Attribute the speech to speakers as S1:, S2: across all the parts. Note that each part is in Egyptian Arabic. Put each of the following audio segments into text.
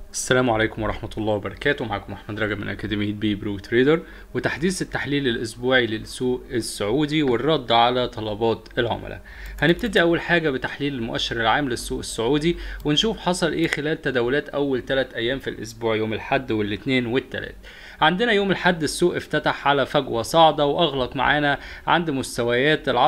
S1: السلام عليكم ورحمة الله وبركاته معكم أحمد رجب من أكاديمية بي برو تريدر وتحديث التحليل الأسبوعي للسوق السعودي والرد على طلبات العملاء هنبتدي أول حاجة بتحليل المؤشر العام للسوق السعودي ونشوف حصل إيه خلال تداولات أول 3 أيام في الأسبوع يوم الحد والاثنين والتلات عندنا يوم الحد السوق افتتح على فجوة صاعدة وأغلق معانا عند مستويات ال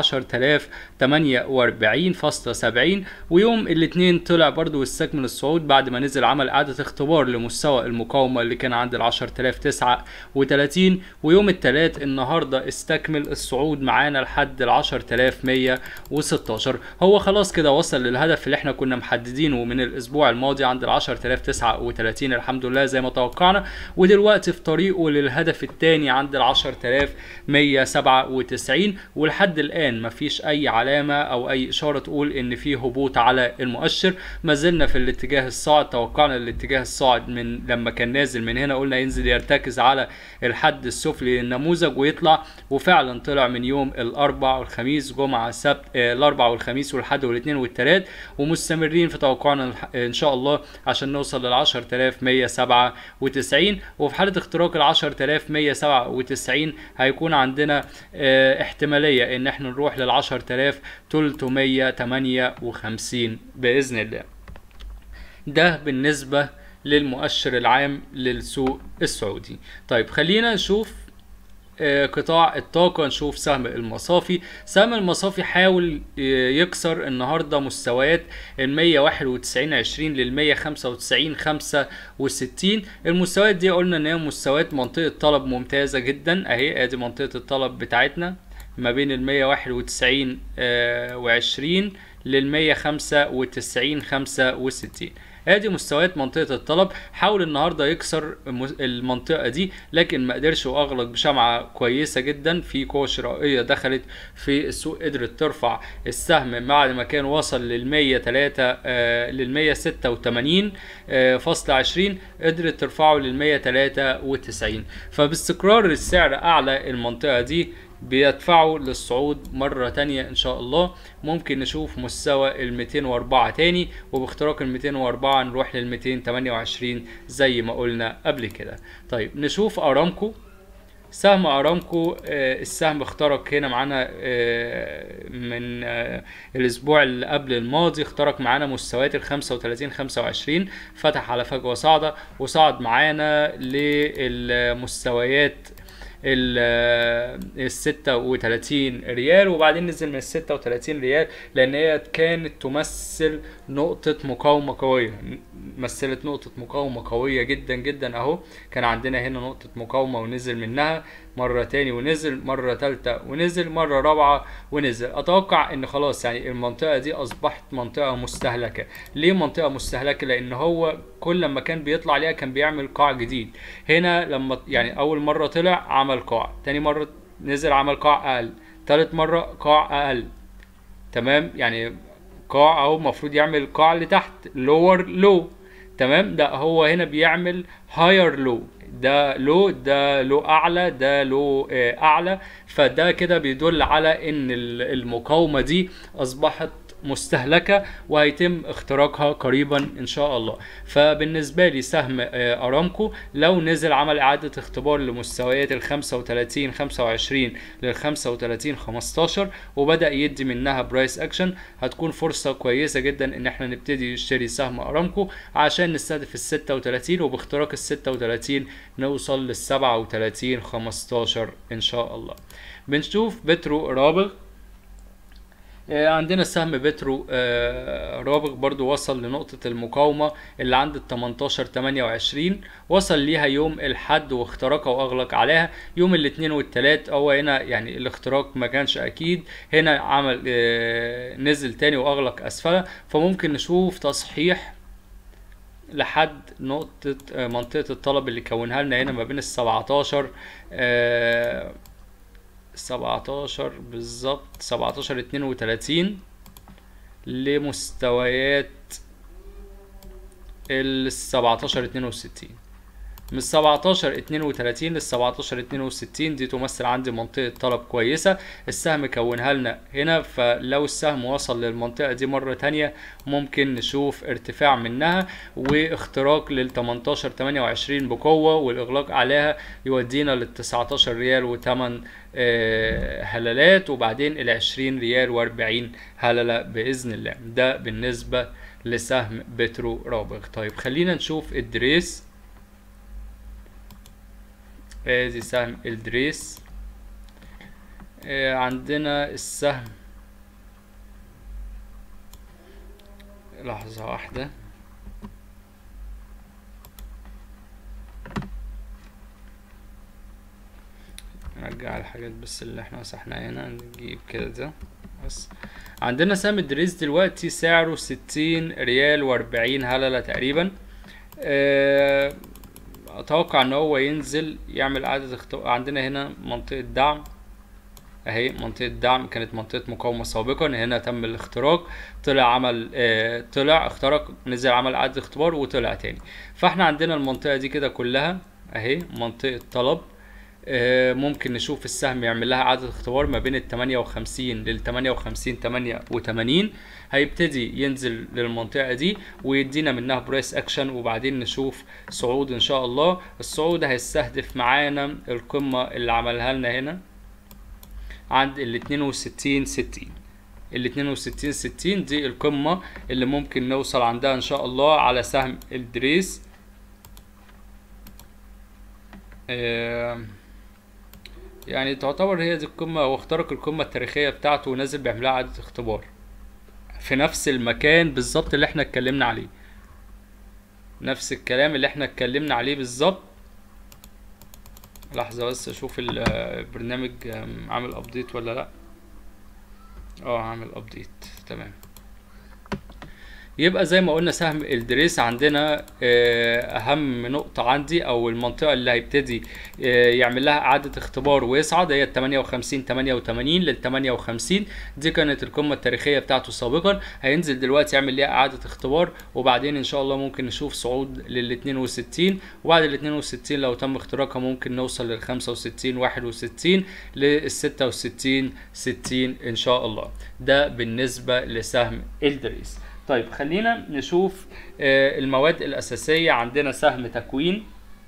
S1: 10048.70 ويوم الاثنين طلع برضو واستكمل الصعود بعد ما نزل عمل إعادة اختبار لمستوى المقاومة اللي كان عند ال 10039 ويوم الثلاث النهاردة استكمل الصعود معانا لحد ال 10116 هو خلاص كده وصل للهدف اللي احنا كنا محددينه من الأسبوع الماضي عند ال 10039 الحمد لله زي ما توقعنا ودلوقتي في طريقه للهدف الثاني عند ال 10197 ولحد الآن مفيش أي علامة أو أي إشارة تقول إن في هبوط على المؤشر ما زلنا في الاتجاه الصاعد توقعنا الاتجاه الصاعد من لما كان نازل من هنا قلنا ينزل يرتكز على الحد السفلي للنموذج ويطلع وفعلا طلع من يوم الأربع والخميس جمعة سبت آه الأربع والخميس والحد والاثنين والثلاث ومستمرين في توقعنا إن شاء الله عشان نوصل لل 10197 وفي حالة اختراق ال 10197 هيكون عندنا اه احتمالية ان احنا نروح لل 10358 بإذن الله ده بالنسبة للمؤشر العام للسوق السعودي طيب خلينا نشوف قطاع الطاقة نشوف سهم المصافي سهم المصافي حاول يكسر النهاردة مستويات ال 191 20 لل 195 65 المستويات دي قلنا ان هي مستويات منطقة طلب ممتازة جدا اهي ادي منطقة الطلب بتاعتنا ما بين ال 191 و20 لل 195 65 ادي مستويات منطقه الطلب حاول النهارده يكسر المنطقه دي لكن ما قدرش واغلق بشمعه كويسه جدا في قوه شرائيه دخلت في السوق قدرت ترفع السهم بعد ما كان وصل لل 103 آه لل 186 آه فاصل 20 قدرت ترفعه لل 193 فباستقرار السعر اعلى المنطقه دي بيدفعوا للصعود مرة تانية ان شاء الله ممكن نشوف مستوى ال 204 تاني وباختراق ال 204 نروح لل 228 زي ما قلنا قبل كده طيب نشوف ارامكو سهم ارامكو آه السهم اخترق هنا معانا آه من آه الاسبوع اللي قبل الماضي اخترق معانا مستويات ال 35 25 فتح على فجوه صاعده وصعد معانا للمستويات ال 36 ريال وبعدين نزل من ال 36 ريال لان هي كانت تمثل نقطة مقاومة قوية مثلت نقطة مقاومة قوية جدا جدا اهو كان عندنا هنا نقطة مقاومة ونزل منها مرة تاني ونزل مرة تالتة ونزل مرة رابعة ونزل اتوقع ان خلاص يعني المنطقة دي اصبحت منطقة مستهلكة ليه منطقة مستهلكة لان هو كل لما كان بيطلع عليها كان بيعمل قاع جديد هنا لما يعني اول مرة طلع عمل قاع تاني مرة نزل عمل قاع اقل تالت مرة قاع اقل تمام يعني قاع اهو المفروض يعمل قاع لتحت لور لو تمام ده هو هنا بيعمل هاير لو ده لو ده لو اعلى ده لو اعلى فده كده بيدل على ان المقاومه دي اصبحت مستهلكة وهيتم اختراقها قريبا ان شاء الله فبالنسبة لي سهم ارامكو لو نزل عمل اعادة اختبار لمستويات ال 35 25 لل 35 15 وبدأ يدي منها برايس اكشن هتكون فرصة كويسة جدا ان احنا نبتدي نشتري سهم ارامكو عشان نستهدف ال 36 وباختراق ال 36 نوصل لل 37 15 ان شاء الله بنشوف بترو رابغ عندنا سهم بترو رابغ برضو وصل لنقطة المقاومة اللي عند ال 18 28 وصل ليها يوم الحد واخترقها واغلق عليها يوم الاثنين والثلاث هو هنا يعني الاختراق ما كانش اكيد هنا عمل نزل تاني واغلق اسفلها فممكن نشوف تصحيح لحد نقطة منطقة الطلب اللي كونها لنا هنا ما بين ال 17 آه 17 بالظبط 17 32 لمستويات ال 17 62 من 17 32 لل 17 62 دي تمثل عندي منطقة طلب كويسة السهم كونها لنا هنا فلو السهم وصل للمنطقة دي مرة تانية ممكن نشوف ارتفاع منها واختراق لل 18 28 بقوة والإغلاق عليها يودينا لل 19 ريال و8 هللات وبعدين ال 20 ريال و40 هللة بإذن الله ده بالنسبة لسهم بترو رابغ طيب خلينا نشوف الدريس ادي سهم الدريس آه عندنا السهم لحظة واحدة نرجع الحاجات بس اللي احنا مسحناها هنا نجيب كده ده بس عندنا سهم الدريس دلوقتي سعره ستين ريال واربعين هللة تقريبا اه اتوقع ان هو ينزل يعمل اعادة اختبار عندنا هنا منطقة دعم اهي منطقة دعم كانت منطقة مقاومة سابقا هنا تم الاختراق طلع عمل اه طلع اخترق نزل عمل اعادة اختبار وطلع تاني فاحنا عندنا المنطقة دي كده كلها اهي منطقة طلب اه ممكن نشوف السهم يعمل لها اعادة اختبار ما بين ال 58 لل 58 88 هيبتدي ينزل للمنطقة دي ويدينا منها برايس اكشن وبعدين نشوف صعود ان شاء الله الصعود هيستهدف معانا القمة اللي عملها لنا هنا عند ال 62 60 ال 62 60 دي القمة اللي ممكن نوصل عندها ان شاء الله على سهم الدريس آه يعني تعتبر هي دي القمة واخترق القمة التاريخية بتاعته ونازل بيعملها إعادة اختبار في نفس المكان بالظبط اللي احنا اتكلمنا عليه نفس الكلام اللي احنا اتكلمنا عليه بالظبط لحظة بس اشوف البرنامج عامل ابديت ولا لا اه عامل ابديت تمام يبقى زي ما قلنا سهم الدريس عندنا اهم نقطة عندي او المنطقة اللي هيبتدي يعمل لها اعادة اختبار ويصعد هي ال 58 88 لل 58 دي كانت القمة التاريخية بتاعته سابقا هينزل دلوقتي يعمل ليها اعادة اختبار وبعدين ان شاء الله ممكن نشوف صعود لل 62 وبعد ال 62 لو تم اختراقها ممكن نوصل لل 65 61 لل 66 60 ان شاء الله ده بالنسبة لسهم الدريس طيب خلينا نشوف آه المواد الأساسية عندنا سهم تكوين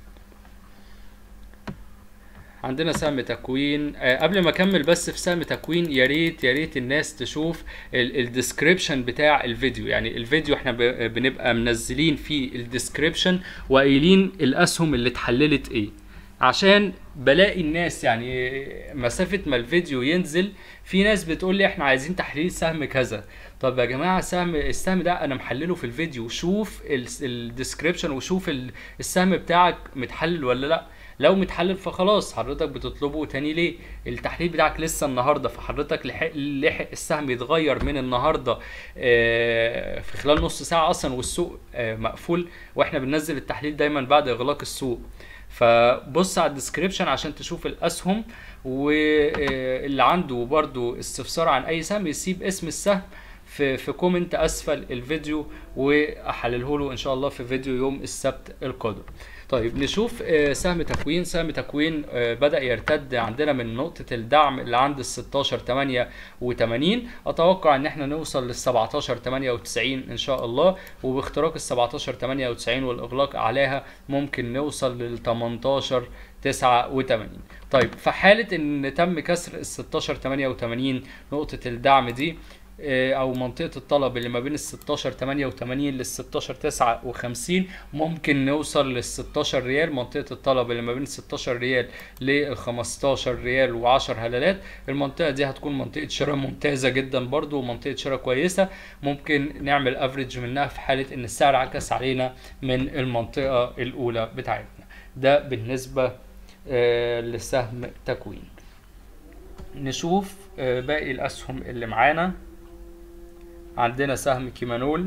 S1: عندنا سهم تكوين آه قبل ما اكمل بس في سهم تكوين يا ريت يا ريت الناس تشوف الديسكريبشن بتاع الفيديو يعني الفيديو احنا بنبقى منزلين فيه الديسكريبشن وقايلين الاسهم اللي اتحللت ايه عشان بلاقي الناس يعني مسافة ما الفيديو ينزل في ناس بتقول لي احنا عايزين تحليل سهم كذا طب يا جماعة سهم السهم ده انا محلله في الفيديو شوف الديسكريبشن وشوف السهم بتاعك متحلل ولا لا لو متحلل فخلاص حضرتك بتطلبه تاني ليه التحليل بتاعك لسه النهارده فحضرتك لحق, لحق السهم يتغير من النهارده آه في خلال نص ساعه اصلا والسوق آه مقفول واحنا بننزل التحليل دايما بعد اغلاق السوق فبص على الديسكريبشن عشان تشوف الاسهم واللي عنده برضو استفسار عن اي سهم يسيب اسم السهم في في كومنت اسفل الفيديو واحلله له ان شاء الله في فيديو يوم السبت القادم طيب نشوف سهم تكوين سهم تكوين بدأ يرتد عندنا من نقطة الدعم اللي عند ال 16 88 اتوقع ان احنا نوصل لل 17 98 ان شاء الله وباختراق ال 17 98 والاغلاق عليها ممكن نوصل لل 18 89 طيب في حالة ان تم كسر ال 16 88 نقطة الدعم دي او منطقه الطلب اللي ما بين ال 16 88 لل 16 59 ممكن نوصل لل 16 ريال منطقه الطلب اللي ما بين ال 16 ريال لل 15 ريال و10 هلالات المنطقه دي هتكون منطقه شراء ممتازه جدا برضو ومنطقه شراء كويسه ممكن نعمل افريج منها في حاله ان السعر عكس علينا من المنطقه الاولى بتاعتنا ده بالنسبه آه لسهم تكوين نشوف آه باقي الاسهم اللي معانا عندنا سهم كيمانول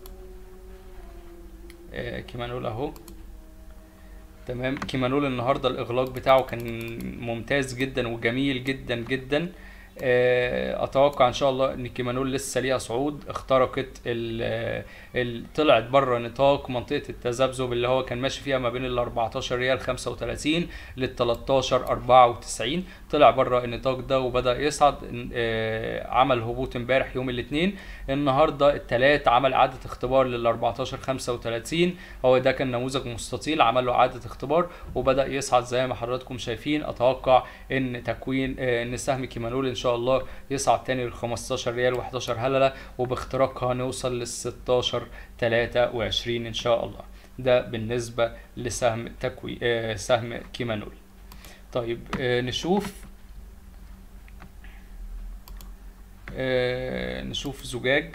S1: آه كيمانول اهو تمام كيمانول النهارده الاغلاق بتاعه كان ممتاز جدا وجميل جدا جدا آه، اتوقع ان شاء الله ان كيمانول لسه ليها صعود اخترقت ال ال طلعت بره نطاق منطقه التذبذب اللي هو كان ماشي فيها ما بين ال 14 ريال 35 لل 13 94 طلع بره النطاق ده وبدا يصعد آه، عمل هبوط امبارح يوم الاثنين النهارده الثلاث عمل اعاده اختبار لل 14 35 هو ده كان نموذج مستطيل عمل له اعاده اختبار وبدا يصعد زي ما حضراتكم شايفين اتوقع ان تكوين آه، ان سهم كيمانول ان شاء الله يصعد تاني لل 15 ريال و11 هلله وباختراقها نوصل لل 16 23 ان شاء الله ده بالنسبه لسهم تكوي آه، سهم كيمانول طيب آه، نشوف آه، نشوف زجاج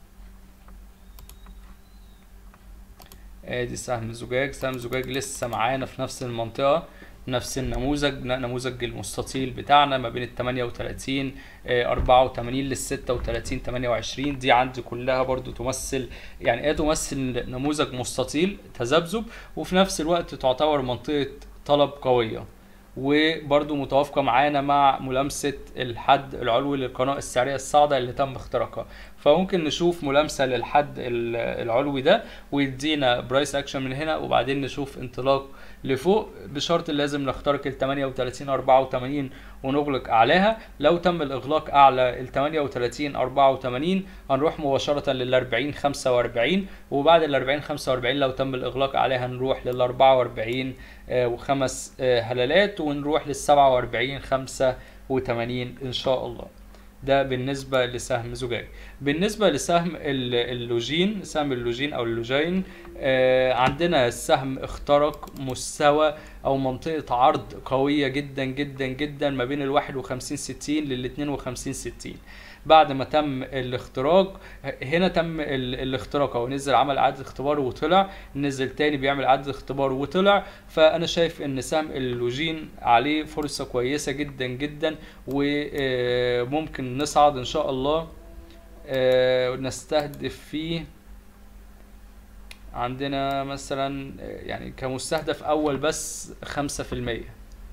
S1: ادي سهم زجاج سهم زجاج لسه معانا في نفس المنطقة نفس النموذج نموذج المستطيل بتاعنا ما بين ال 38 آه، 84 لل 36 28 دي عندي كلها برضو تمثل يعني ايه تمثل نموذج مستطيل تذبذب وفي نفس الوقت تعتبر منطقة طلب قوية وبرضو متوافقة معانا مع ملامسة الحد العلوي للقناة السعرية الصاعدة اللي تم اختراقها فممكن نشوف ملامسة للحد ال- العلوي ده ويدينا برايس اكشن من هنا وبعدين نشوف انطلاق لفوق بشرط لازم نخترق ال 38 84 ونغلق اعلاها لو تم الاغلاق اعلى ال 38 84 هنروح مباشرة لل 40 45 وبعد ال 40 45 لو تم الاغلاق عليها هنروح لل 44 آه، وخمس آه، هلالات ونروح لل 47 85 ان شاء الله ده بالنسبة لسهم زجاج بالنسبة لسهم ال- اللوجين سهم اللوجين أو اللوجين آه، عندنا السهم اخترق مستوى أو منطقة عرض قوية جدا جدا جدا ما بين ال 51 60 لل 52 60 بعد ما تم الاختراق هنا تم ال- الاختراق او نزل عمل اعاده اختبار وطلع نزل تاني بيعمل اعاده اختبار وطلع فانا شايف ان سهم اللوجين عليه فرصه كويسه جدا جدا وممكن نصعد ان شاء الله آه، ونستهدف فيه عندنا مثلا آه، يعني كمستهدف اول بس خمسة في المية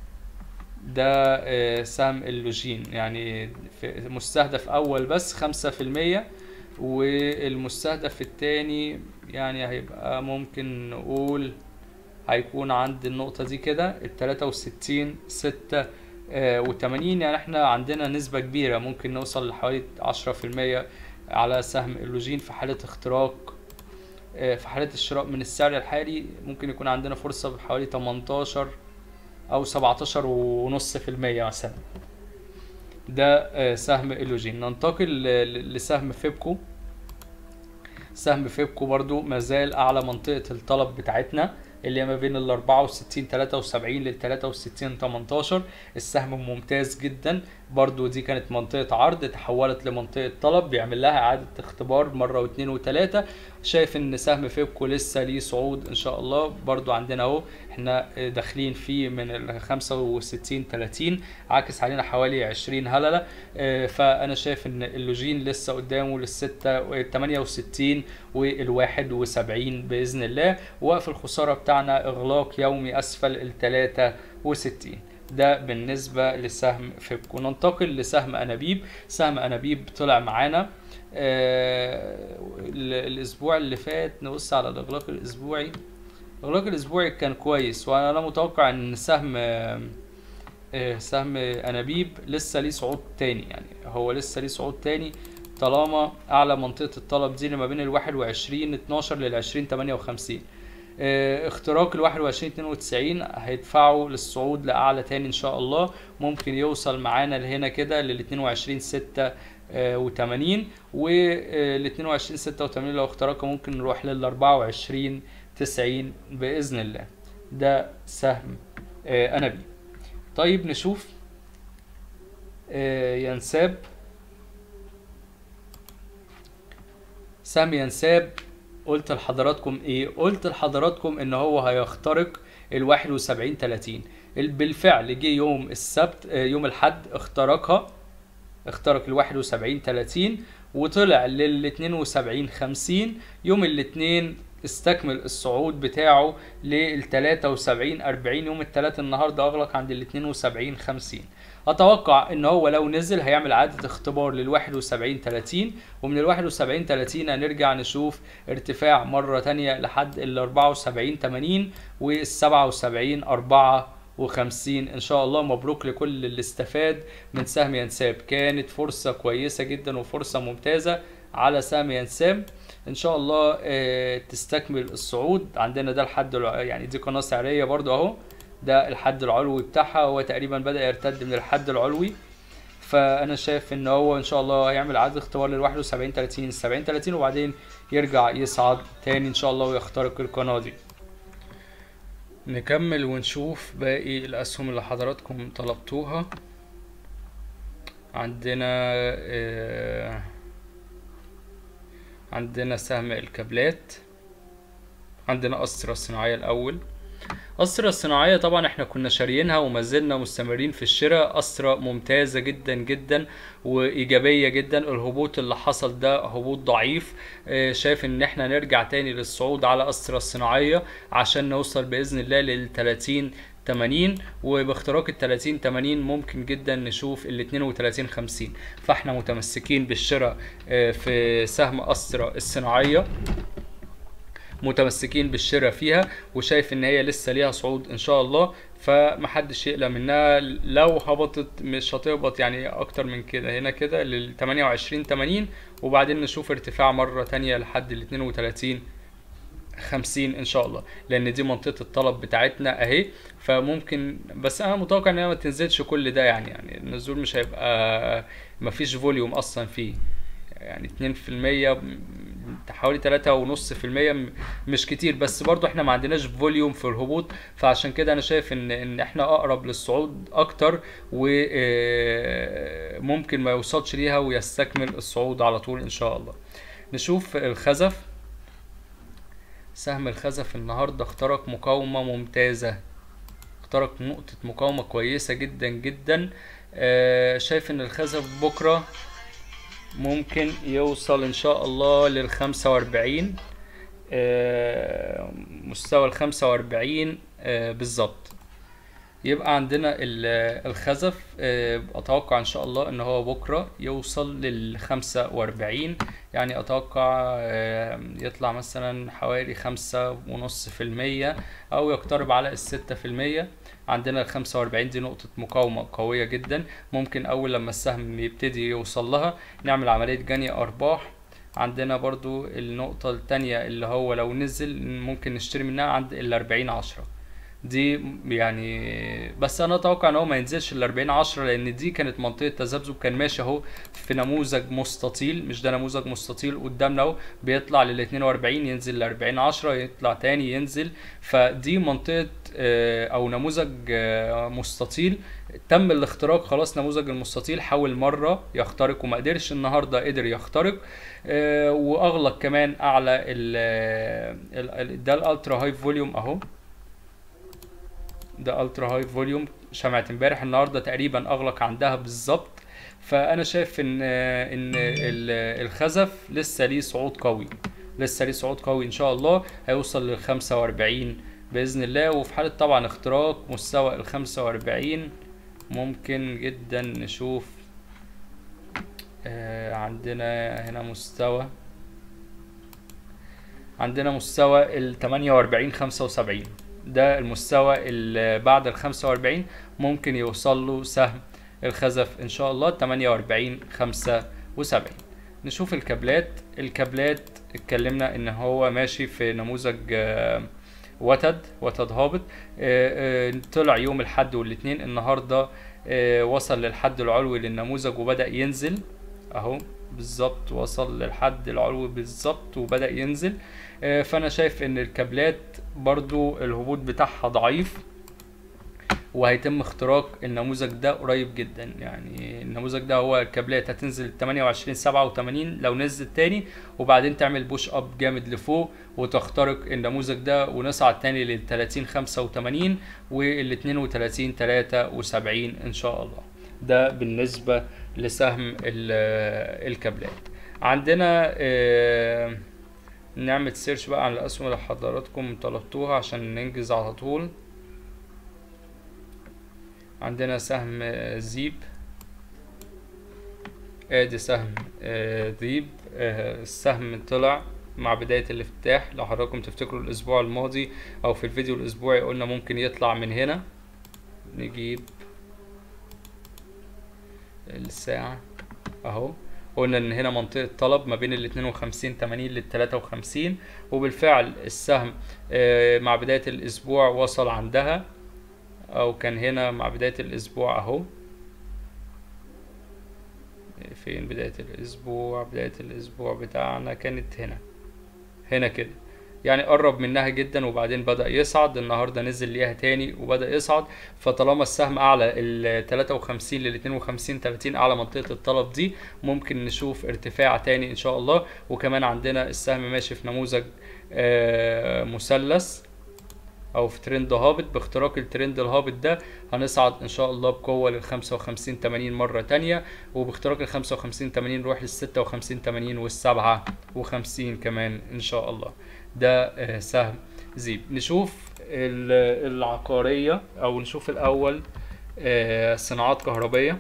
S1: ده آه، سهم اللوجين يعني في مستهدف اول بس خمسة في المية والمستهدف التاني يعني هيبقى ممكن نقول هيكون عند النقطة دي كده التلاتة وستين ستة وتمانين يعني احنا عندنا نسبة كبيرة ممكن نوصل لحوالي عشرة في المية على سهم اللوجين في حالة اختراق آه، في حالة الشراء من السعر الحالي ممكن يكون عندنا فرصة بحوالي 18 أو 17 ونص في المية مثلا ده آه، سهم اللوجين ننتقل ل- ل- لسهم فيبكو سهم فيبكو برضو مازال أعلى منطقة الطلب بتاعتنا اللي هي ما بين ال 64 73 لل 63 18 السهم ممتاز جدا برضو دي كانت منطقة عرض تحولت لمنطقة طلب بيعمل لها إعادة اختبار مرة واثنين وثلاثة شايف إن سهم فيبكو لسه ليه صعود إن شاء الله برضو عندنا أهو إحنا داخلين فيه من ال 65 30 عاكس علينا حوالي 20 هللة آه، فأنا شايف إن اللوجين لسه قدامه للستة 68 وال 71 بإذن الله وقف الخسارة بتاعنا إغلاق يومي أسفل ال 63 ده بالنسبة لسهم فيبكو ننتقل لسهم أنابيب سهم أنابيب طلع معانا آه ال- الأسبوع اللي فات نبص على الإغلاق الأسبوعي الإغلاق الأسبوعي كان كويس وأنا متوقع إن سهم آه آه، سهم أنابيب لسه ليه صعود تاني يعني هو لسه ليه صعود تاني طالما أعلى منطقة الطلب دي اللي ما بين ال 21 12 لل 20 58 آه، اختراق ال 21 92 هيدفعه للصعود لأعلى تاني إن شاء الله ممكن يوصل معانا لهنا كده لل 22 6 و80 وال 22 86 لو اخترقه ممكن نروح لل 24 90 بإذن الله ده سهم آه، أنابيب طيب نشوف آه، ينساب سهم ينساب قلت لحضراتكم ايه قلت لحضراتكم ان هو هيخترق ال 71 30 ال- بالفعل جه يوم السبت آه، يوم الاحد اخترقها اخترق ال 71 30 وطلع لل 72 50 يوم الاثنين استكمل الصعود بتاعه لل 73 40 يوم الثلاث النهارده اغلق عند ال 72 50 اتوقع ان هو لو نزل هيعمل اعاده اختبار لل 71 30 ومن ال 71 30 هنرجع نشوف ارتفاع مره تانية لحد ال 74 80 وال 77 54 ان شاء الله مبروك لكل اللي استفاد من سهم ينساب كانت فرصه كويسه جدا وفرصه ممتازه على سهم ينساب ان شاء الله آه، تستكمل الصعود عندنا ده الحد الع- يعني دي قناه سعريه برضو اهو ده الحد العلوي بتاعها هو تقريبا بدأ يرتد من الحد العلوي فانا شايف ان هو ان شاء الله هيعمل اعاده اختبار لل 71 30 70 30 وبعدين يرجع يصعد تاني ان شاء الله ويخترق القناه دي نكمل ونشوف باقي الاسهم اللي حضراتكم طلبتوها عندنا آه، عندنا سهم الكابلات عندنا أسرة الصناعية الأول أسرة الصناعية طبعا احنا كنا شاريينها وما زلنا مستمرين في الشراء أسرة ممتازة جدا جدا وإيجابية جدا الهبوط اللي حصل ده هبوط ضعيف آه، شايف ان احنا نرجع تاني للصعود على أسرة الصناعية عشان نوصل بإذن الله لل 30 80 وباختراق ال 30 80 ممكن جدا نشوف ال 32 50 فاحنا متمسكين بالشراء آه، في سهم أسرة الصناعية متمسكين بالشراء فيها وشايف ان هي لسه ليها صعود ان شاء الله فمحدش يقلق منها لو هبطت مش هتهبط يعني اكتر من كده هنا كده لل 28 80 وبعدين نشوف ارتفاع مرة تانية لحد ال 32 50 ان شاء الله لان دي منطقة الطلب بتاعتنا اهي فممكن بس انا متوقع ان هي ما تنزلش كل ده يعني يعني النزول مش هيبقى مفيش فوليوم اصلا فيه يعني 2% حوالي 3.5% مش كتير بس برضو احنا ما عندناش فوليوم في الهبوط فعشان كده انا شايف ان ان احنا اقرب للصعود اكتر وممكن ما يوصلش ليها ويستكمل الصعود على طول ان شاء الله نشوف الخزف سهم الخزف النهارده اخترق مقاومة ممتازة اخترق نقطة مقاومة كويسة جدا جدا آه، شايف ان الخزف بكرة ممكن يوصل ان شاء الله للخمسة واربعين آه، مستوى الخمسة واربعين آه، بالظبط يبقى عندنا ال- الخزف آه، اتوقع ان شاء الله ان هو بكرة يوصل للخمسة واربعين يعني اتوقع آه، يطلع مثلا حوالي خمسة ونص في المية او يقترب على الستة في المية عندنا ال 45 دي نقطة مقاومة قوية جدا ممكن أول لما السهم يبتدي يوصل لها نعمل عملية جني أرباح عندنا برضو النقطة التانية اللي هو لو نزل ممكن نشتري منها عند ال 40 عشرة دي يعني بس انا اتوقع ان هو ما ينزلش ال 40 10 لان دي كانت منطقه تذبذب كان ماشي اهو في نموذج مستطيل مش ده نموذج مستطيل قدامنا اهو بيطلع لل 42 ينزل ل 40 10 يطلع تاني ينزل فدي منطقه آه، او نموذج آه، مستطيل تم الاختراق خلاص نموذج المستطيل حاول مره يخترق وما قدرش النهارده قدر يخترق آه، واغلق كمان اعلى ال ال- ال- ده الالترا هاي فوليوم اهو ده الترا هاي فوليوم شمعة امبارح النهارده تقريبا اغلق عندها بالظبط فانا شايف ان ان ال- الخزف لسه ليه صعود قوي لسه ليه صعود قوي ان شاء الله هيوصل لل 45 باذن الله وفي حاله طبعا اختراق مستوى ال 45 ممكن جدا نشوف آه، عندنا هنا مستوى عندنا مستوى ال 48 75 ده المستوى اللي بعد ال 45 ممكن يوصل له سهم الخزف ان شاء الله 48 75 نشوف الكابلات الكابلات اتكلمنا ان هو ماشي في نموذج آه، وتد وتد هابط آه، آه، طلع يوم الحد والاثنين النهارده آه، وصل للحد العلوي للنموذج وبدأ ينزل اهو بالظبط وصل للحد العلوي بالظبط وبدأ ينزل آه، فانا شايف ان الكابلات برضو الهبوط بتاعها ضعيف وهيتم اختراق النموذج ده قريب جدا يعني النموذج ده هو الكابلات هتنزل 28 87 لو نزل تاني وبعدين تعمل بوش اب جامد لفوق وتخترق النموذج ده ونصعد تاني لل 30 85 وال 32 73 ان شاء الله ده بالنسبة لسهم ال- الكابلات عندنا آه، نعمل سيرش بقى على الأسهم اللي حضراتكم طلبتوها عشان ننجز على طول عندنا سهم آه، زيب ادي سهم آه، ذيب آه، السهم طلع مع بداية الافتتاح لو حضراتكم تفتكروا الاسبوع الماضي او في الفيديو الاسبوعي قلنا ممكن يطلع من هنا نجيب الساعة اهو قلنا ان هنا منطقة طلب ما بين ال 52 80 لل 53 وبالفعل السهم آه، مع بداية الاسبوع وصل عندها او كان هنا مع بداية الاسبوع اهو فين بداية الاسبوع بداية الاسبوع بتاعنا كانت هنا هنا كده يعني قرب منها جدا وبعدين بدأ يصعد النهارده نزل ليها تاني وبدأ يصعد فطالما السهم اعلى ال 53 لل 52 30 اعلى منطقة الطلب دي ممكن نشوف ارتفاع تاني ان شاء الله وكمان عندنا السهم ماشي في نموذج آه، مثلث او في ترند هابط باختراق الترند الهابط ده هنصعد ان شاء الله بقوه لل 55 80 مره تانية وباختراق ال 55 80 نروح لل 56 80 وال 57 كمان ان شاء الله ده آه، سهم زيب نشوف ال- العقاريه او نشوف الاول آه، صناعات كهربيه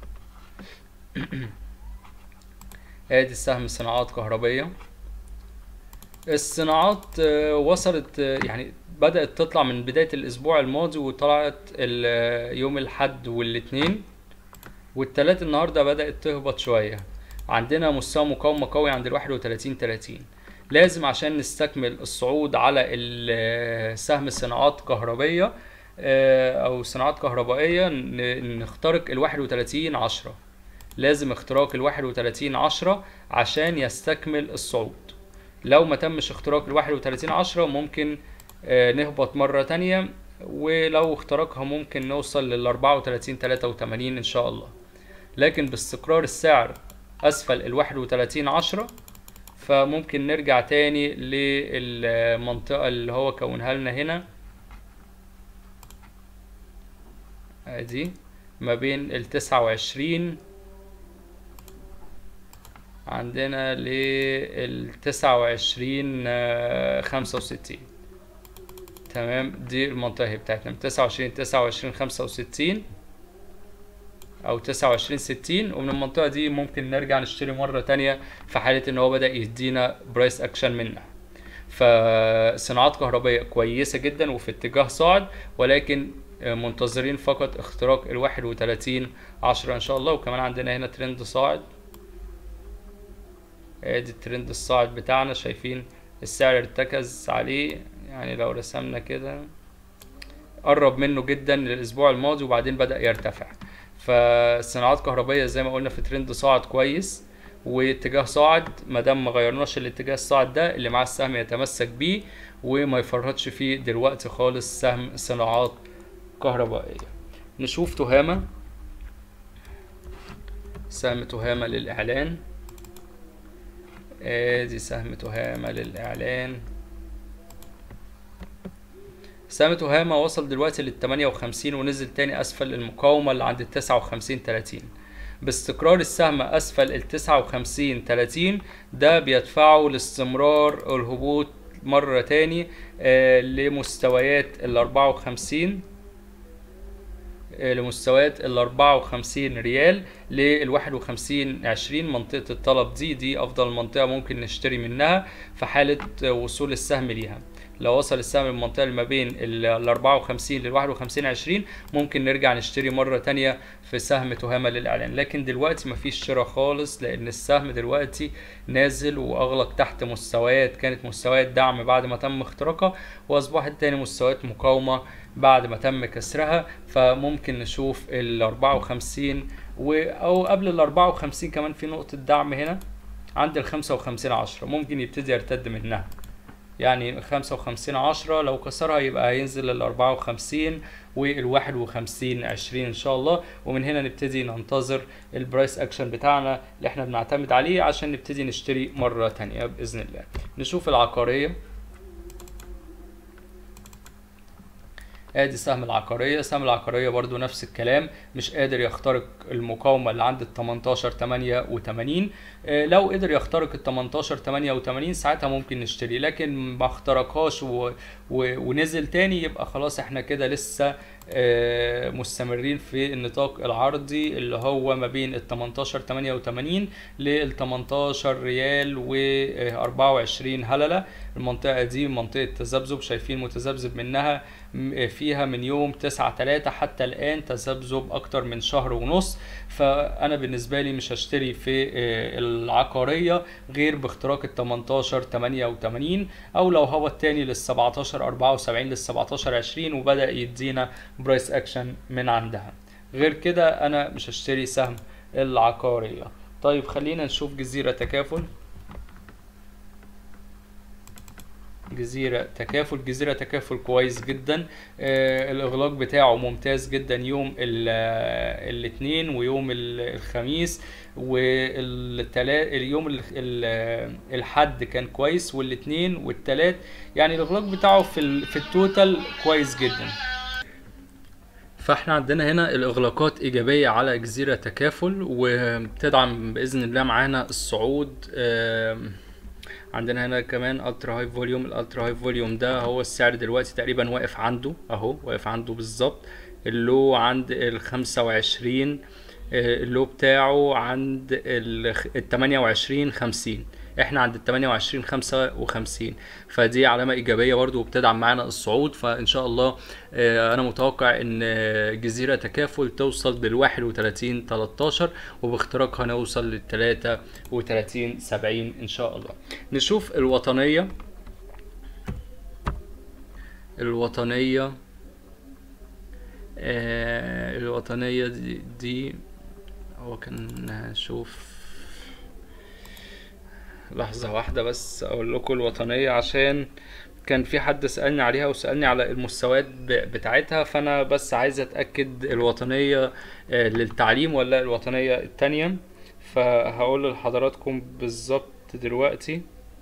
S1: ادي السهم صناعات كهربيه الصناعات آه، وصلت آه، يعني بدأت تطلع من بداية الأسبوع الماضي وطلعت ال- يوم الحد والاثنين والتلات النهاردة بدأت تهبط شوية عندنا مستوى مقاومة قوي عند الواحد وتلاتين تلاتين لازم عشان نستكمل الصعود على ال- سهم الصناعات كهربية آه، أو صناعات كهربائية ن- نخترق الواحد وتلاتين عشرة لازم اختراق الواحد وتلاتين عشرة عشان يستكمل الصعود لو ما تمش اختراق الواحد وتلاتين عشرة ممكن آه، نهبط مرة تانية ولو اخترقها ممكن نوصل لل 34 83 ان شاء الله لكن باستقرار السعر اسفل ال 31 10 فممكن نرجع تاني للمنطقة اللي هو كونها لنا هنا ادي ما بين ال 29 عندنا لل 29 آه، 65 تمام دي المنطقة هي بتاعتنا من 29 29 65 او 29 60 ومن المنطقة دي ممكن نرجع نشتري مرة تانية في حالة ان هو بدأ يدينا برايس اكشن منها فصناعات كهربائية كويسة جدا وفي اتجاه صاعد ولكن منتظرين فقط اختراق ال 31 10 ان شاء الله وكمان عندنا هنا ترند صاعد ادي الترند الصاعد بتاعنا شايفين السعر ارتكز عليه يعني لو رسمنا كده قرب منه جدا للاسبوع الماضي وبعدين بدأ يرتفع فالصناعات الكهربائية زي ما قلنا في ترند صاعد كويس واتجاه صاعد ما دام ما غيرناش الاتجاه الصاعد ده اللي معاه السهم يتمسك بيه وما يفرطش فيه دلوقتي خالص سهم صناعات كهربائية نشوف تهامة سهم تهامة للإعلان ادي سهم تهامة للإعلان سهم تهامة وصل دلوقتي لل 58 ونزل تاني أسفل المقاومة اللي عند ال 59 30 باستقرار السهم أسفل ال 59 30 ده بيدفعه لاستمرار الهبوط مرة تاني آه لمستويات ال 54 آه لمستويات ال 54 ريال لل 51 20 منطقة الطلب دي دي أفضل منطقة ممكن نشتري منها في حالة وصول السهم ليها لو وصل السهم المنطقة اللي ما بين ال 54 لل 51 20 ممكن نرجع نشتري مرة تانية في سهم تهامة للإعلان لكن دلوقتي مفيش شراء خالص لأن السهم دلوقتي نازل وأغلق تحت مستويات كانت مستويات دعم بعد ما تم اختراقها وأصبحت تاني مستويات مقاومة بعد ما تم كسرها فممكن نشوف ال 54 و أو قبل ال 54 كمان في نقطة دعم هنا عند ال 55 10 ممكن يبتدي يرتد منها يعني خمسة وخمسين عشرة لو كسرها يبقى هينزل ال 54 وال 51 20 ان شاء الله ومن هنا نبتدي ننتظر البرايس اكشن بتاعنا اللي احنا بنعتمد عليه عشان نبتدي نشتري مرة تانية باذن الله نشوف العقارية ادي سهم العقارية سهم العقارية برضو نفس الكلام مش قادر يخترق المقاومة اللي عند ال 18 88 آه، لو قدر يخترق ال 18 88 ساعتها ممكن نشتري لكن ما اخترقهاش و... و... ونزل تاني يبقى خلاص احنا كده لسه آه، مستمرين في النطاق العرضي اللي هو ما بين ال 18 88 لل 18 ريال و 24 هللة المنطقة دي منطقة تذبذب شايفين متذبذب منها م- فيها من يوم 9 3 حتى الآن تذبذب أكتر من شهر ونص فأنا بالنسبة لي مش هشتري في آه، العقارية غير باختراق ال 18 88 أو لو هو التاني لل 17 74 لل 17 20 وبدأ يدينا برايس أكشن من عندها غير كده أنا مش هشتري سهم العقارية طيب خلينا نشوف جزيرة تكافل جزيرة تكافل جزيرة تكافل كويس جدا آه الإغلاق بتاعه ممتاز جدا يوم ال- آه، الاثنين ويوم ال- الخميس والتلا اليوم ال- ال- آه، الحد كان كويس والاثنين والتلات يعني الإغلاق بتاعه في ال- في التوتال كويس جدا فاحنا عندنا هنا الاغلاقات ايجابيه على جزيره تكافل وبتدعم باذن الله معانا الصعود آم، عندنا هنا كمان الترا هاي فوليوم الالترا هاي فوليوم ده هو السعر دلوقتي تقريبا واقف عنده اهو واقف عنده بالظبط اللو عند ال 25 آه، اللو بتاعه عند ال 28 50 احنا عند ال 28 55 فدي علامه ايجابيه برضو وبتدعم معانا الصعود فان شاء الله آه، انا متوقع ان آه، جزيره تكافل توصل لل 31 13 وباختراقها نوصل لل 33 70 ان شاء الله نشوف الوطنيه الوطنيه آه، الوطنيه دي, دي هو كان هشوف لحظة واحدة بس أقول لكم الوطنية عشان كان في حد سألني عليها وسألني على المستويات ب- بتاعتها فأنا بس عايز أتأكد الوطنية آه، للتعليم ولا الوطنية التانية فهقول لحضراتكم بالظبط دلوقتي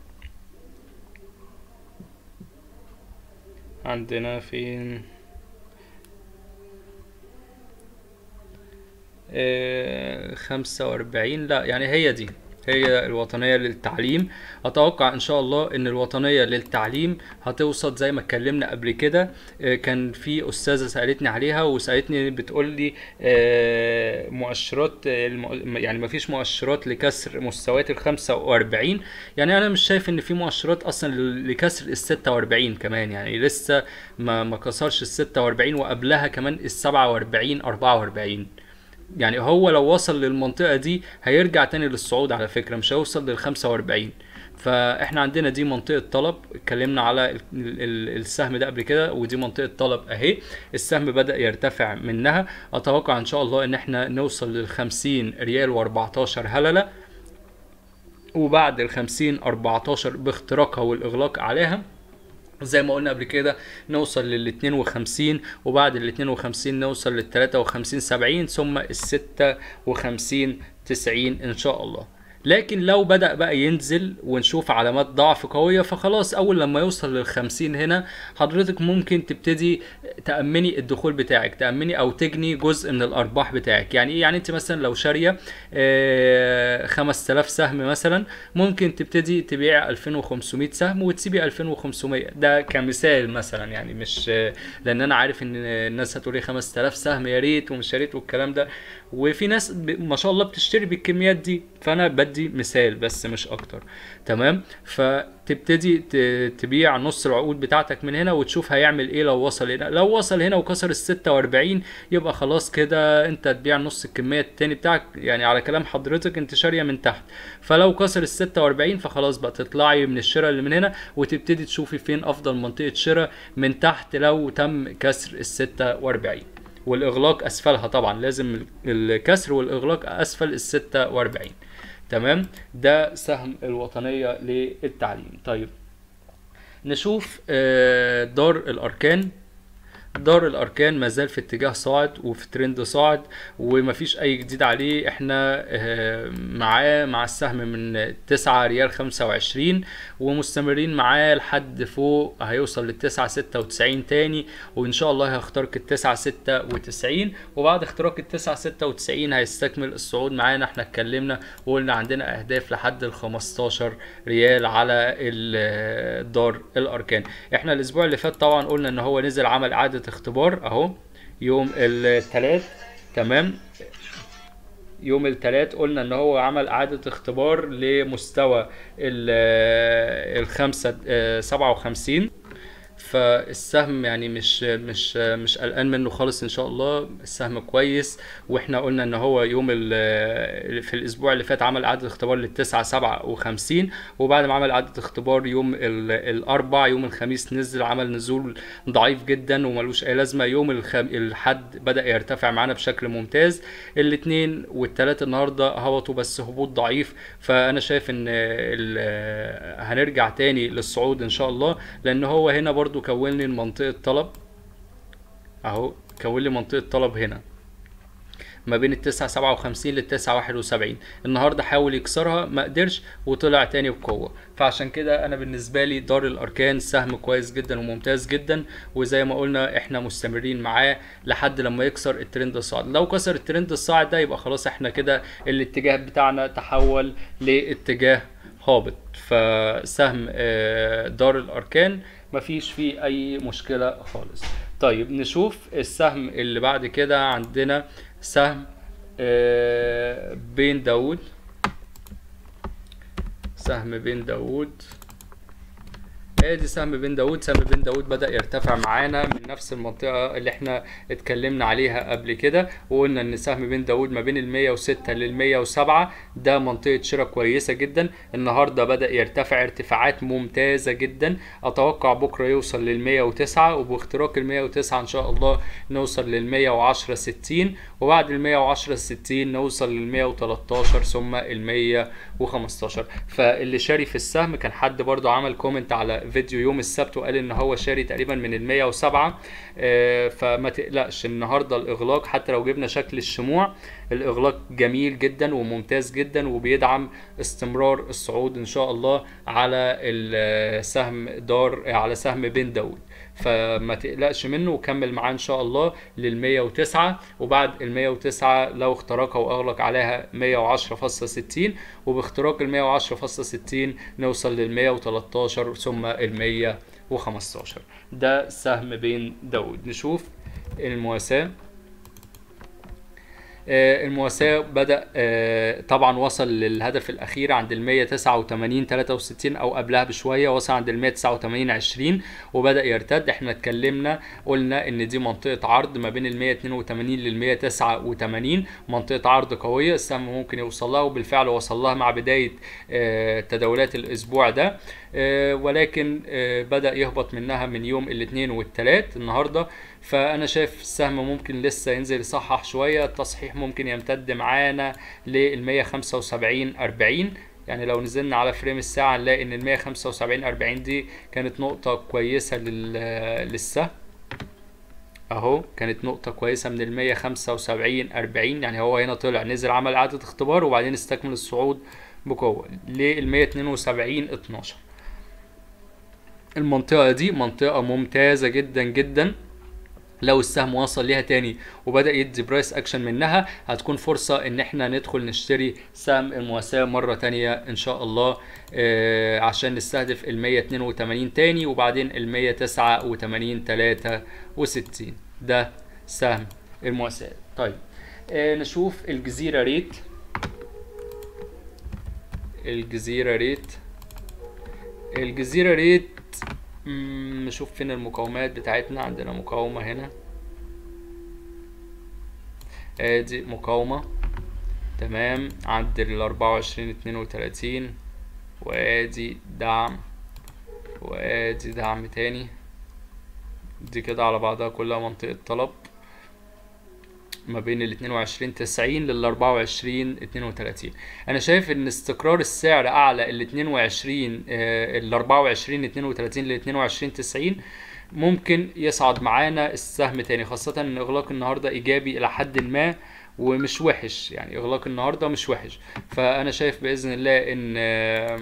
S1: عندنا فين خمسة وأربعين لا يعني هي دي هي الوطنية للتعليم أتوقع إن شاء الله إن الوطنية للتعليم هتوصل زي ما اتكلمنا قبل كده آه، كان في أستاذة سألتني عليها وسألتني بتقول لي آه، مؤشرات آه، الم- يعني مفيش مؤشرات لكسر مستويات ال 45 يعني أنا مش شايف إن في مؤشرات أصلا لكسر ال 46 كمان يعني لسه ما ما كسرش ال 46 وقبلها كمان ال 47 44 يعني هو لو وصل للمنطقة دي هيرجع تاني للصعود على فكرة مش هيوصل لل 45 فاحنا عندنا دي منطقة طلب اتكلمنا على ال- ال- السهم ده قبل كده ودي منطقة طلب اهي السهم بدأ يرتفع منها اتوقع ان شاء الله ان احنا نوصل لل 50 ريال و14 هللة وبعد ال 50 14 باختراقها والاغلاق عليها زي ما قلنا قبل كده نوصل لل 52 وبعد ال 52 نوصل لل 53 70 ثم ال 56 90 ان شاء الله لكن لو بدأ بقى ينزل ونشوف علامات ضعف قوية فخلاص أول لما يوصل للخمسين هنا حضرتك ممكن تبتدي تأمني الدخول بتاعك تأمني أو تجني جزء من الأرباح بتاعك يعني إيه يعني أنت مثلا لو شارية آه، 5000 سهم مثلا ممكن تبتدي تبيع 2500 سهم وتسيبي 2500 ده كمثال مثلا يعني مش لأن أنا عارف إن الناس هتقولي 5000 سهم يا ريت ومش يا ريت والكلام ده وفي ناس ب... ما شاء الله بتشتري بالكميات دي فانا بدي مثال بس مش اكتر تمام فتبتدي ت... تبيع نص العقود بتاعتك من هنا وتشوف هيعمل ايه لو وصل هنا لو وصل هنا وكسر ال 46 يبقى خلاص كده انت تبيع نص الكميه التاني بتاعك يعني على كلام حضرتك انت شاريه من تحت فلو كسر ال 46 فخلاص بقى تطلعي من الشراء اللي من هنا وتبتدي تشوفي فين افضل منطقه شراء من تحت لو تم كسر ال 46 والاغلاق اسفلها طبعا لازم الكسر والاغلاق اسفل ال 46 تمام ده سهم الوطنيه للتعليم طيب نشوف آه، دار الاركان دار الاركان ما زال في اتجاه صاعد وفي ترند صاعد ومفيش اي جديد عليه احنا آه، معاه مع السهم من 9 ريال 25 ومستمرين معاه لحد فوق هيوصل للتسعة ستة وتسعين تاني وان شاء الله هيخترق التسعة ستة وتسعين وبعد اختراق التسعة ستة وتسعين هيستكمل الصعود معانا احنا اتكلمنا وقلنا عندنا اهداف لحد ال 15 ريال على ال- دار الاركان احنا الاسبوع اللي فات طبعا قلنا ان هو نزل عمل اعادة اختبار اهو يوم الثلاث تمام يوم الثلاث قلنا ان هو عمل اعادة اختبار لمستوى ال- الخمسة آه، سبعة وخمسين فالسهم يعني مش مش مش قلقان منه خالص ان شاء الله السهم كويس واحنا قلنا ان هو يوم ال- في الاسبوع اللي فات عمل اعاده اختبار للتسعة سبعة وخمسين وبعد ما عمل اعاده اختبار يوم ال- الاربع يوم الخميس نزل عمل نزول ضعيف جدا وملوش اي لازمه يوم الخم... الحد بدا يرتفع معانا بشكل ممتاز الاثنين والثلاث النهارده هبطوا بس هبوط ضعيف فانا شايف ان ال- هنرجع تاني للصعود ان شاء الله لان هو هنا برضو كون لي منطقه طلب اهو كون لي منطقه طلب هنا ما بين التسعة سبعة وخمسين للتسعة واحد وسبعين النهاردة حاول يكسرها ما قدرش وطلع تاني بقوة فعشان كده أنا بالنسبة لي دار الأركان سهم كويس جدا وممتاز جدا وزي ما قلنا احنا مستمرين معاه لحد لما يكسر الترند الصاعد لو كسر الترند الصاعد ده يبقى خلاص احنا كده الاتجاه بتاعنا تحول لاتجاه هابط فسهم آه، دار الأركان مفيش فيه أي مشكلة خالص طيب نشوف السهم اللي بعد كده عندنا سهم آه، بين داود سهم بين داود ادي سهم بين داود سهم بين داود بدأ يرتفع معانا من نفس المنطقة اللي احنا اتكلمنا عليها قبل كده وقلنا ان سهم بين داود ما بين ال 106 لل 107 ده منطقة شراء كويسة جدا النهاردة بدأ يرتفع ارتفاعات ممتازة جدا اتوقع بكرة يوصل لل 109 وباختراق ال 109 ان شاء الله نوصل لل 110 60 وبعد ال 110 60 نوصل لل 113 ثم ال 115 فاللي شاري في السهم كان حد برضو عمل كومنت على فيديو يوم السبت وقال ان هو شاري تقريبا من ال 107 آه، فما تقلقش النهارده الاغلاق حتى لو جبنا شكل الشموع الاغلاق جميل جدا وممتاز جدا وبيدعم استمرار الصعود ان شاء الله على السهم دار على سهم بن داود فما تقلقش منه وكمل معاه ان شاء الله لل 109 وبعد ال 109 لو اخترقها واغلق عليها 110.60 وباختراق ال 110.60 نوصل لل 113 ثم ال 115 ده سهم بين داود نشوف المواساة آه، المواساة بدأ آه، طبعا وصل للهدف الأخير عند ال 189 63 أو قبلها بشوية وصل عند ال 189 20 وبدأ يرتد احنا اتكلمنا قلنا إن دي منطقة عرض ما بين ال 182 لل 189 منطقة عرض قوية السهم ممكن يوصل لها وبالفعل وصل لها مع بداية آه، تداولات الأسبوع ده آه، ولكن آه، بدأ يهبط منها من يوم الاثنين والثلاث النهارده فأنا شايف السهم ممكن لسه ينزل يصحح شوية التصحيح ممكن يمتد معانا لل 175 40 يعني لو نزلنا على فريم الساعة نلاقي إن ال 175 40 دي كانت نقطة كويسة لل- للسهم اهو كانت نقطة كويسة من ال 175 40 يعني هو هنا طلع نزل عمل إعادة اختبار وبعدين استكمل الصعود بقوة لل 172 12 المنطقة دي منطقة ممتازة جدا جدا لو السهم وصل ليها تاني وبدأ يدي برايس اكشن منها هتكون فرصة ان احنا ندخل نشتري سهم المواساة مرة تانية ان شاء الله آه عشان نستهدف ال 182 تاني وبعدين ال 189 63 ده سهم المواساة طيب آه نشوف الجزيرة ريت الجزيرة ريت الجزيرة ريت مم، نشوف فين المقاومات بتاعتنا عندنا مقاومة هنا ادي مقاومة تمام عند ال 24 32 وادي دعم وادي دعم تاني دي كده على بعضها كلها منطقة طلب ما بين ال 22 90 لل 24 32 انا شايف ان استقرار السعر اعلى ال 22 آه، ال 24 32 ل 22 90 ممكن يصعد معانا السهم تاني خاصة ان اغلاق النهاردة ايجابي الى حد ما ومش وحش يعني اغلاق النهاردة مش وحش فانا شايف باذن الله ان آه،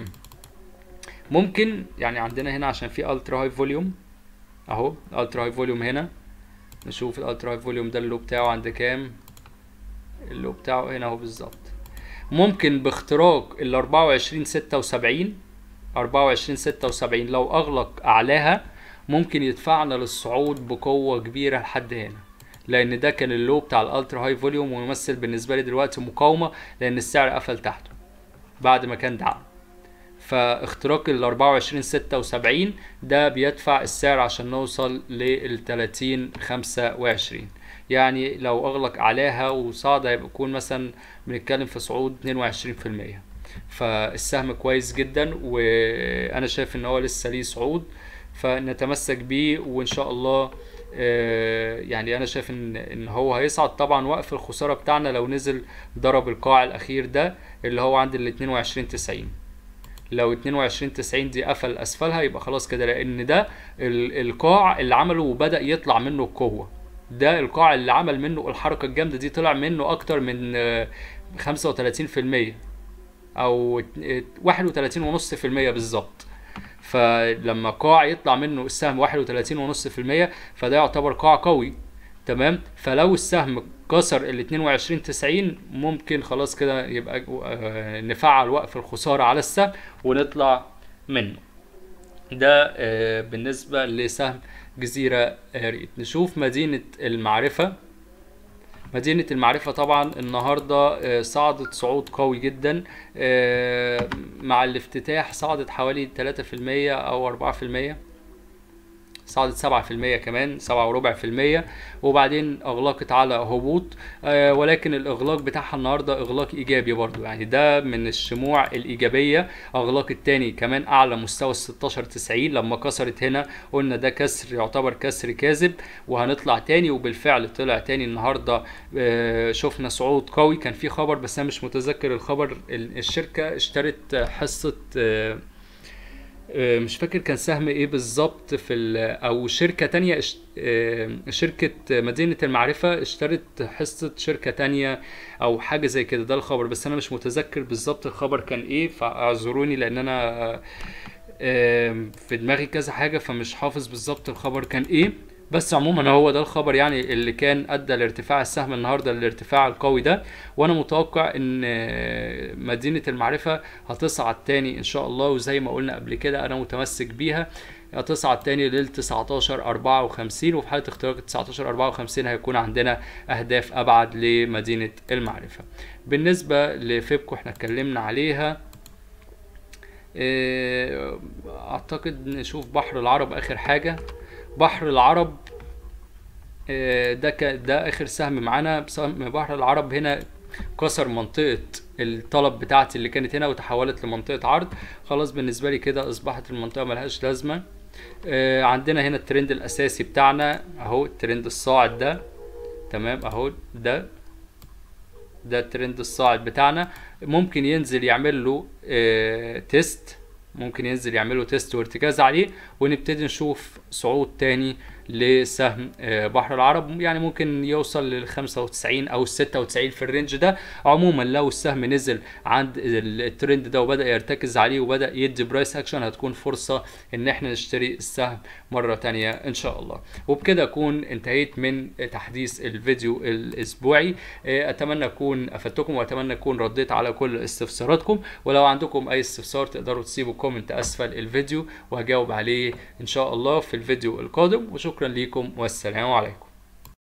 S1: ممكن يعني عندنا هنا عشان في الترا هاي فوليوم اهو الترا هاي فوليوم هنا نشوف الالترا هاي فوليوم ده اللو بتاعه عند كام اللو بتاعه هنا اهو بالظبط ممكن باختراق ال 24 76 24 76 لو اغلق اعلاها ممكن يدفعنا للصعود بقوة كبيرة لحد هنا لان ده كان اللو بتاع الالترا هاي فوليوم ويمثل بالنسبة لي دلوقتي مقاومة لان السعر قفل تحته بعد ما كان دعم فاختراق ال 24 76 ده بيدفع السعر عشان نوصل لل 30 25 يعني لو اغلق عليها وصعد هيبقى يكون مثلا بنتكلم في صعود 22% فالسهم كويس جدا وانا شايف ان هو لسه ليه صعود فنتمسك بيه وان شاء الله آه، يعني انا شايف ان ان هو هيصعد طبعا وقف الخساره بتاعنا لو نزل ضرب القاع الاخير ده اللي هو عند ال 22 90 لو 22 90 دي قفل اسفلها يبقى خلاص كده لان ده ال- القاع اللي عمله وبدا يطلع منه القوه ده القاع اللي عمل منه الحركه الجامده دي طلع منه اكتر من آه، 35% او 31.5% بالظبط فلما قاع يطلع منه السهم 31.5% فده يعتبر قاع قوي تمام فلو السهم كسر ال 22 90 ممكن خلاص كده يبقى آه، نفعل وقف الخساره على السهم ونطلع منه ده آه، بالنسبه لسهم جزيره آه، ريت نشوف مدينه المعرفه مدينة المعرفة طبعا النهاردة آه، صعدت صعود قوي جدا آه، مع الافتتاح صعدت حوالي 3% أو 4% صعدت 7% كمان 7 وربع في المية وبعدين اغلقت على هبوط آه ولكن الاغلاق بتاعها النهارده اغلاق ايجابي برضو يعني ده من الشموع الايجابيه اغلاق التاني كمان اعلى مستوى ال 16 90 لما كسرت هنا قلنا ده كسر يعتبر كسر كاذب وهنطلع تاني وبالفعل طلع تاني النهارده آه شفنا صعود قوي كان في خبر بس انا مش متذكر الخبر ال- الشركه اشترت حصه آه آه، مش فاكر كان سهم ايه بالظبط في ال- او شركة تانية اش- آه، شركة مدينة المعرفة اشترت حصة شركة تانية او حاجة زي كده ده الخبر بس انا مش متذكر بالظبط الخبر كان ايه فاعذروني لان انا آه، آه، في دماغي كذا حاجة فمش حافظ بالظبط الخبر كان ايه بس عموما هو ده الخبر يعني اللي كان ادى لارتفاع السهم النهارده الارتفاع القوي ده وانا متوقع ان آه، مدينة المعرفة هتصعد تاني ان شاء الله وزي ما قلنا قبل كده انا متمسك بيها هتصعد تاني لل 19 54 وفي حالة اختراق ال 19 54 هيكون عندنا اهداف ابعد لمدينة المعرفة بالنسبة لفيبكو احنا اتكلمنا عليها آه، اعتقد نشوف بحر العرب اخر حاجة بحر العرب آه، ده ك... ده اخر سهم معانا سهم بحر العرب هنا كسر منطقة الطلب بتاعتي اللي كانت هنا وتحولت لمنطقة عرض خلاص بالنسبة لي كده اصبحت المنطقة ملهاش لازمة آه، عندنا هنا الترند الاساسي بتاعنا اهو الترند الصاعد ده تمام اهو ده ده الترند الصاعد بتاعنا ممكن ينزل يعمل له آه، تيست ممكن ينزل يعمل له تيست وارتكاز عليه ونبتدي نشوف صعود تاني لسهم آه، بحر العرب يعني ممكن يوصل لل 95 او ال 96 في الرينج ده عموما لو السهم نزل عند ال- الترند ده وبدا يرتكز عليه وبدا يدي برايس اكشن هتكون فرصه ان احنا نشتري السهم مره تانية ان شاء الله وبكده اكون انتهيت من تحديث الفيديو الاسبوعي آه، اتمنى اكون افدتكم واتمنى اكون رديت على كل استفساراتكم ولو عندكم اي استفسار تقدروا تسيبوا كومنت اسفل الفيديو وهجاوب عليه ان شاء الله في الفيديو القادم وشكرا ليكم والسلام عليكم